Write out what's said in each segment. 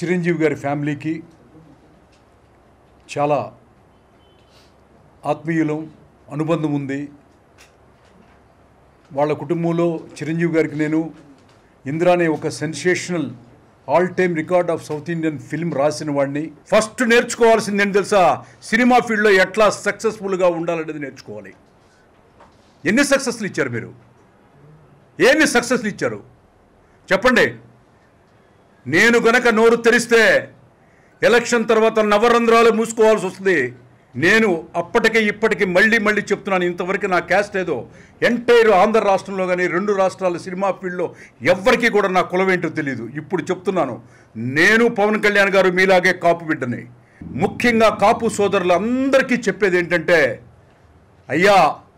చిరంజీవి గారి ఫ్యామిలీకి చాలా ఆత్మీయులం అనుబంధం ఉంది వాళ్ళ కుటుంబంలో చిరంజీవి గారికి నేను ఇందిరా అనే ఒక sensational all time record of south Indian film రాసిన వాడిని ఫస్ట్ నేర్చుకోవాల్సింది ఏంటి తెలుసా సినిమా ఫీల్డ్లో ఎట్లా సక్సెస్ఫుల్గా ఉండాలనేది నేర్చుకోవాలి ఎన్ని సక్సెస్లు ఇచ్చారు మీరు ఎన్ని సక్సెస్లు ఇచ్చారు చెప్పండి నేను గనక నోరు తెరిస్తే ఎలక్షన్ తర్వాత నవరంధ్రాలు మూసుకోవాల్సి వస్తుంది నేను అప్పటికి ఇప్పటికి మళ్ళీ మళ్ళీ చెప్తున్నాను ఇంతవరకు నా క్యాస్ట్ ఏదో ఎంటైర్ ఆంధ్ర రాష్ట్రంలో కానీ రెండు రాష్ట్రాల సినిమా ఫీల్డ్లో ఎవ్వరికీ కూడా నా కులం ఏంటో తెలియదు ఇప్పుడు చెప్తున్నాను నేను పవన్ కళ్యాణ్ గారు మీలాగే కాపు బిడ్డని ముఖ్యంగా కాపు సోదరులందరికీ చెప్పేది ఏంటంటే అయ్యా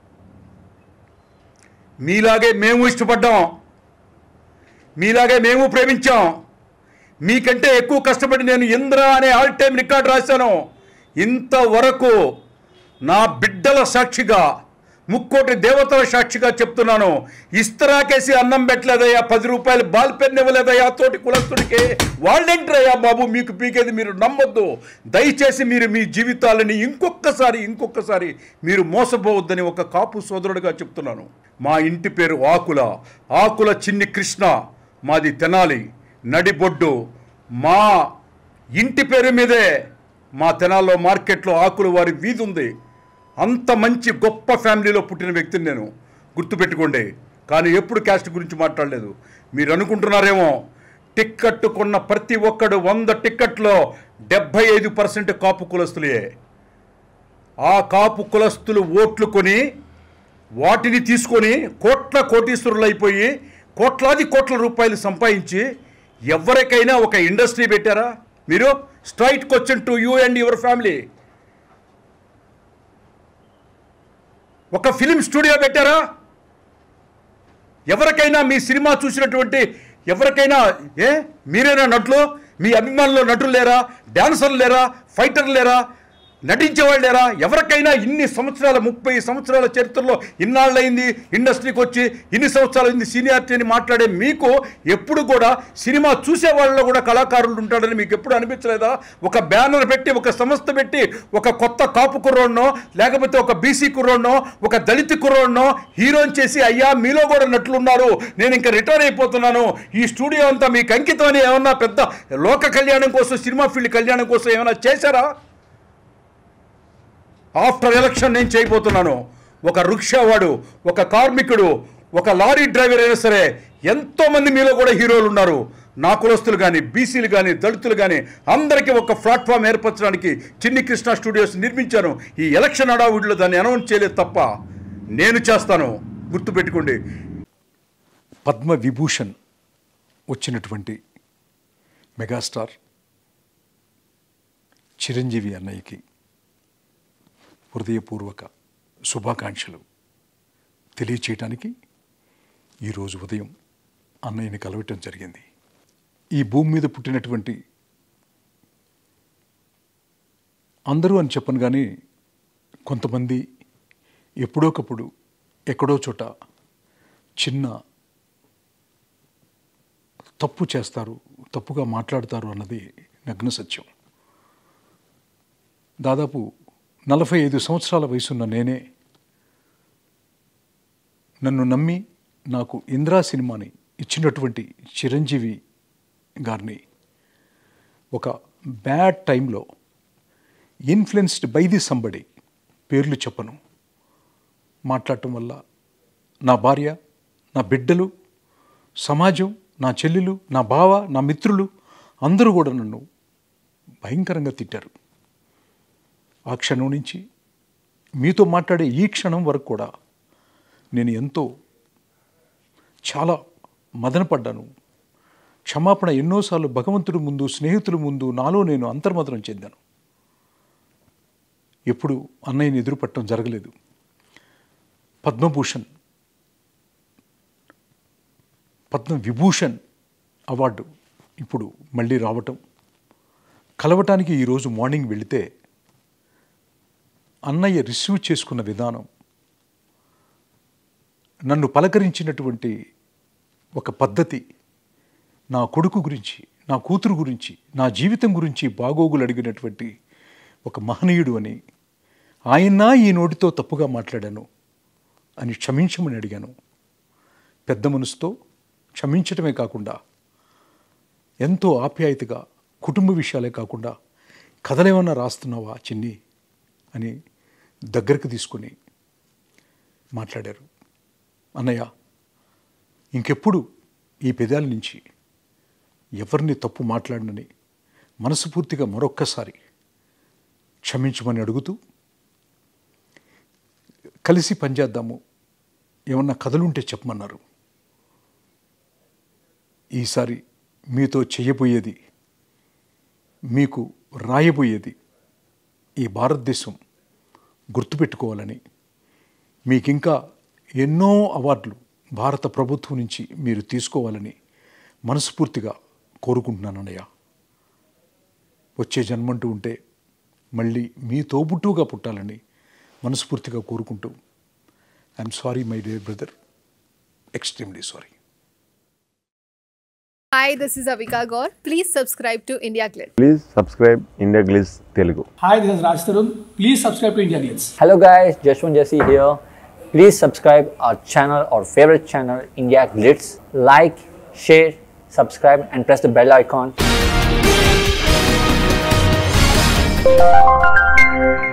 మీలాగే మేము ఇష్టపడ్డాం మీలాగే మేము ప్రేమించాం మీకంటే ఎక్కువ కష్టపడి నేను ఇంద్ర అనే ఆల్ టైమ్ రికార్డ్ రాశాను ఇంతవరకు నా బిడ్డల సాక్షిగా ముక్కోటి దేవతల సాక్షిగా చెప్తున్నాను ఇస్తరాకేసి అన్నం పెట్టలేదయ్యా పది రూపాయలు బాల్ పెన్ ఇవ్వలేదయ్యా తోటి కులస్తుడికి వాళ్ళేంటరయ్యా బాబు మీకు పీకేది మీరు నమ్మొద్దు దయచేసి మీరు మీ జీవితాలని ఇంకొకసారి ఇంకొకసారి మీరు మోసపోవద్దని ఒక కాపు సోదరుడిగా చెప్తున్నాను మా ఇంటి పేరు ఆకుల ఆకుల చిన్ని కృష్ణ మాది తెనాలి నడిబొడ్డు మా ఇంటి పేరు మీదే మా తెనాల్లో మార్కెట్లో ఆకులు వారి వీధి ఉంది అంత మంచి గొప్ప ఫ్యామిలీలో పుట్టిన వ్యక్తిని నేను గుర్తుపెట్టుకోండి కానీ ఎప్పుడు క్యాస్ట్ గురించి మాట్లాడలేదు మీరు అనుకుంటున్నారేమో టిక్కెట్ కొన్న ప్రతి ఒక్కడు వంద టిక్కెట్లో డెబ్భై ఐదు పర్సెంట్ కాపు కులస్తులే ఆ కాపు కులస్తులు ఓట్లు కొని వాటిని తీసుకొని కోట్ల కోటీశ్వరులు అయిపోయి కోట్లాది కోట్ల రూపాయలు సంపాదించి ఎవరికైనా ఒక ఇండస్ట్రీ పెట్టారా మీరు straight question to you and your family ఒక ఫిలిం స్టూడియో పెట్టారా ఎవరికైనా మీ సినిమా చూసినటువంటి ఎవరికైనా ఏ మీరేనా నటులు మీ అభిమానులు నటులు లేరా డాన్సర్లు లేరా ఫైటర్లు లేరా నటించేవాళ్ళు లేరా ఎవరికైనా ఇన్ని సంవత్సరాల ముప్పై సంవత్సరాల చరిత్రలో ఇన్నాళ్ళయింది ఇండస్ట్రీకి వచ్చి ఇన్ని సంవత్సరాలు అయింది సీనియారిటీ అని మాట్లాడే మీకు ఎప్పుడు కూడా సినిమా చూసే వాళ్ళలో కూడా కళాకారులు ఉంటాడని మీకు ఎప్పుడు అనిపించలేదా ఒక బ్యానర్ పెట్టి ఒక సంస్థ పెట్టి ఒక కొత్త కాపు కుర్రోడ్నో లేకపోతే ఒక బీసీ కుర్రోడ్నో ఒక దళిత కుర్రోడ్నో హీరోని చేసి అయ్యా మీలో కూడా నట్లున్నారు నేను ఇంకా రిటైర్ అయిపోతున్నాను ఈ స్టూడియో అంతా మీకు అంకితం అని ఏమన్నా పెద్ద లోక కళ్యాణం కోసం సినిమా ఫీల్డ్ కళ్యాణం కోసం ఏమైనా చేశారా ఆఫ్టర్ ఎలక్షన్ నేను చేయబోతున్నాను ఒక రిక్షావాడు ఒక కార్మికుడు ఒక లారీ డ్రైవర్ అయినా సరే ఎంతోమంది మీలో కూడా హీరోలు ఉన్నారు నా కులస్తులు కానీ బీసీలు కానీ దళితులు కానీ అందరికీ ఒక ప్లాట్ఫామ్ ఏర్పరచడానికి చిన్ని కృష్ణ స్టూడియోస్ నిర్మించాను ఈ ఎలక్షన్ హడావుడిలో దాన్ని అనౌన్స్ చేయలేదు తప్ప నేను చేస్తాను గుర్తుపెట్టుకోండి పద్మ విభూషణ్ వచ్చినటువంటి మెగాస్టార్ చిరంజీవి అన్నయ్యకి హృదయపూర్వక శుభాకాంక్షలు తెలియచేయటానికి ఈరోజు ఉదయం అన్నయ్యని కలవటం జరిగింది ఈ భూమి మీద పుట్టినటువంటి అందరూ అని చెప్పను కానీ కొంతమంది ఎప్పుడోకప్పుడు ఎక్కడో చోట చిన్న తప్పు చేస్తారు తప్పుగా మాట్లాడతారు అన్నది నగ్న సత్యం దాదాపు నలభై ఐదు సంవత్సరాల వయసున్న నేనే నన్ను నమ్మి నాకు ఇంద్రా సినిమాని ఇచ్చినటువంటి చిరంజీవి గారిని ఒక బ్యాడ్ టైంలో ఇన్ఫ్లుయెన్స్డ్ బై ది సంబడి పేర్లు చెప్పను మాట్లాడటం వల్ల నా భార్య నా బిడ్డలు సమాజం నా చెల్లెలు నా బావ నా మిత్రులు అందరూ కూడా నన్ను భయంకరంగా తిట్టారు ఆ క్షణం నుంచి మీతో మాట్లాడే ఈ క్షణం వరకు కూడా నేను ఎంతో చాలా మదనపడ్డాను క్షమాపణ ఎన్నోసార్లు భగవంతుడి ముందు స్నేహితుల ముందు నాలో నేను అంతర్మదనం చెందాను ఎప్పుడు అన్నయ్యని ఎదురుపట్టడం జరగలేదు పద్మభూషణ్ పద్మ విభూషణ్ అవార్డు ఇప్పుడు మళ్ళీ రావటం కలవటానికి ఈరోజు మార్నింగ్ వెళితే అన్నయ్య రిసీవ్ చేసుకున్న విధానం నన్ను పలకరించినటువంటి ఒక పద్ధతి నా కొడుకు గురించి నా కూతురు గురించి నా జీవితం గురించి బాగోగులు అడిగినటువంటి ఒక మహనీయుడు అని ఆయన ఈ నోటితో తప్పుగా మాట్లాడాను అని క్షమించమని అడిగాను పెద్ద మనసుతో క్షమించటమే కాకుండా ఎంతో ఆప్యాయతగా కుటుంబ విషయాలే కాకుండా కథలేమన్నా రాస్తున్నావా చిన్ని అని దగ్గరకు తీసుకుని మాట్లాడారు అన్నయ్య ఇంకెప్పుడు ఈ పెదాల నుంచి ఎవరిని తప్పు మాట్లాడనని మనస్ఫూర్తిగా మరొక్కసారి క్షమించమని అడుగుతూ కలిసి పనిచేద్దాము ఏమన్నా కథలుంటే చెప్పమన్నారు ఈసారి మీతో చేయబోయేది మీకు రాయబోయేది ఈ భారతదేశం గుర్తుపెట్టుకోవాలని మీకింకా ఎన్నో అవార్డులు భారత ప్రభుత్వం నుంచి మీరు తీసుకోవాలని మనస్ఫూర్తిగా కోరుకుంటున్నాను అన్నయ్య వచ్చే జన్మంటూ ఉంటే మళ్ళీ మీ తోబుట్టుగా పుట్టాలని మనస్ఫూర్తిగా కోరుకుంటూ I'm sorry my dear brother extremely sorry Hi, this is Avika Gaur. Please subscribe to India Glitz. Please subscribe India Glitz Telugu Hi, this is Raj Tarun. Please subscribe to India Glitz. Hello guys, Jashwant Jesse here. Please subscribe our channel, our favorite channel, India Glitz. Like, share, subscribe and press the bell icon.